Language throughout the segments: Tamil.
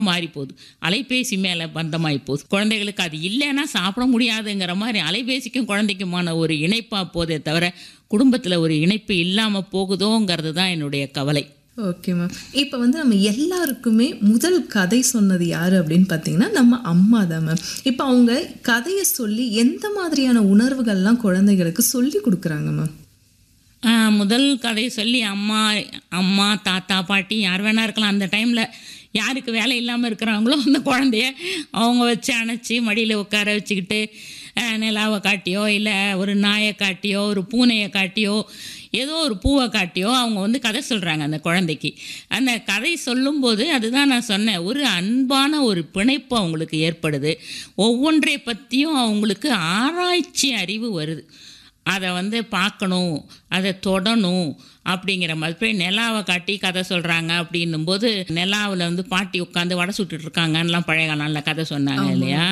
மாறி போகுது அலைபேசி மேலே பந்தமாகி போகுது குழந்தைகளுக்கு அது இல்லைன்னா சாப்பிட முடியாதுங்கிற மாதிரி அலைபேசிக்கும் குழந்தைக்குமான ஒரு இணைப்பாக போதே தவிர குடும்பத்தில் ஒரு இணைப்பு இல்லாமல் போகுதோங்கிறது தான் என்னுடைய கவலை ஓகே மேம் இப்போ வந்து நம்ம எல்லாருக்குமே முதல் கதை சொன்னது யாரு அப்படின்னு பார்த்தீங்கன்னா நம்ம அம்மா தான் மேம் இப்போ அவங்க கதையை சொல்லி எந்த மாதிரியான உணர்வுகள்லாம் குழந்தைகளுக்கு சொல்லி கொடுக்குறாங்க மேம் ஆஹ் முதல் கதை சொல்லி அம்மா அம்மா தாத்தா பாட்டி யார் வேணா இருக்கலாம் அந்த டைமில் யாருக்கு வேலை இல்லாமல் இருக்கிறாங்களோ அந்த குழந்தைய அவங்க வச்சு அணைச்சி மடியில் உட்கார வச்சுக்கிட்டு ஆஹ் நிலாவை காட்டியோ இல்லை ஒரு நாயை காட்டியோ ஒரு பூனையை காட்டியோ ஏதோ ஒரு பூவை காட்டியோ அவங்க வந்து கதை சொல்கிறாங்க அந்த குழந்தைக்கு அந்த கதை சொல்லும்போது அதுதான் நான் சொன்னேன் ஒரு அன்பான ஒரு பிணைப்பு அவங்களுக்கு ஏற்படுது ஒவ்வொன்றை பற்றியும் அவங்களுக்கு ஆராய்ச்சி அறிவு வருது அதை வந்து பார்க்கணும் அதை தொடணும் அப்படிங்கிற மாதிரி போய் நிலாவை காட்டி கதை சொல்கிறாங்க அப்படின்னும்போது நிலாவில் வந்து பாட்டி உட்காந்து வடை சுட்டுட்டு இருக்காங்கன்னெலாம் பழைய காலம்ல கதை சொன்னாங்க இல்லையா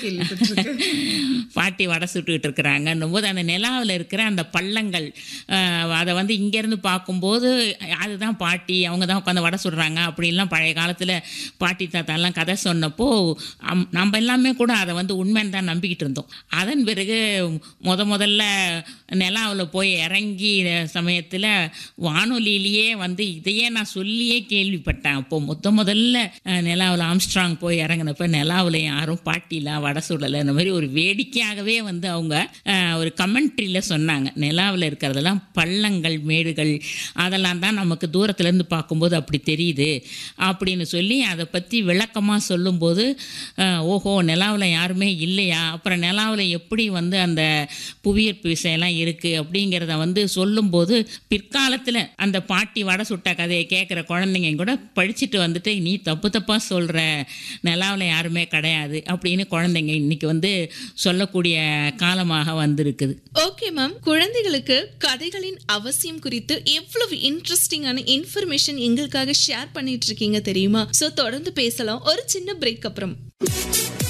பாட்டி வடை சுட்டுக்கிட்டு இருக்கிறாங்கன்னும் போது அந்த நிலாவில் இருக்கிற அந்த பள்ளங்கள் ஆஹ், அதை வந்து இங்கேருந்து பார்க்கும்போது அதுதான் பாட்டி அவங்க தான் உட்காந்து வடை சுடுறாங்க அப்படின்லாம் பழைய காலத்தில் பாட்டி தாத்தாலாம் கதை சொன்னப்போ அம்- நம்ம எல்லாமே கூட அதை வந்து உண்மைன்னு தான் நம்பிக்கிட்டு இருந்தோம் அதன் பிறகு முத முதல்ல நிலாவில் போய் இறங்கி சமயத்தில் வானொலியிலேயே வந்து இதையே நான் சொல்லியே கேள்விப்பட்டேன் அப்போ முத முதல்ல அஹ், நிலாவில் ஆம்ஸ்ட்ராங் போய் இறங்கினப்ப நிலாவில் யாரும் பாட்டிலாம் வடை சுடலை இந்த மாதிரி ஒரு வேடிக்கையாகவே வந்து அவங்க அஹ், ஒரு கமெண்ட்ரியில் சொன்னாங்க நிலாவில் இருக்கிறதெல்லாம் பள்ளங்கள் மேடுகள் அதெல்லாம் தான் நமக்கு தூரத்துலேருந்து பார்க்கும்போது அப்படி தெரியுது அப்படின்னு சொல்லி அதை பற்றி விளக்கமாக சொல்லும்போது அஹ், ஓஹோ நிலாவில் யாருமே இல்லையா அப்புறம் நிலாவில் எப்படி வந்து அந்த புவியீர்ப்பு விசையெல்லாம் இருக்குது அப்படிங்கிறத வந்து சொல்லும்போது பிற்காலத்தில் அந்த பாட்டி வடை சுட்ட கதையை கேட்குற குழந்தைங்க கூட படிச்சுட்டு வந்துட்டு நீ தப்பு தப்பாக சொல்கிற நிலாவில் யாருமே கிடையாது அப்படின்னு குழந்தைங்க இன்னைக்கு வந்து சொல்லக்கூடிய காலமாக வந்திருக்குது ஓகே மேம் குழந்தைகளுக்கு கதைகளின் அவசியம் குறித்து எவ்வளவு இன்ட்ரெஸ்டிங்கான இன்ஃபர்மேஷன் எங்களுக்காக ஷேர் பண்ணிட்டு இருக்கீங்க தெரியுமா சோ தொடர்ந்து பேசலாம் ஒரு சின்ன பிரேக் அப்புறம்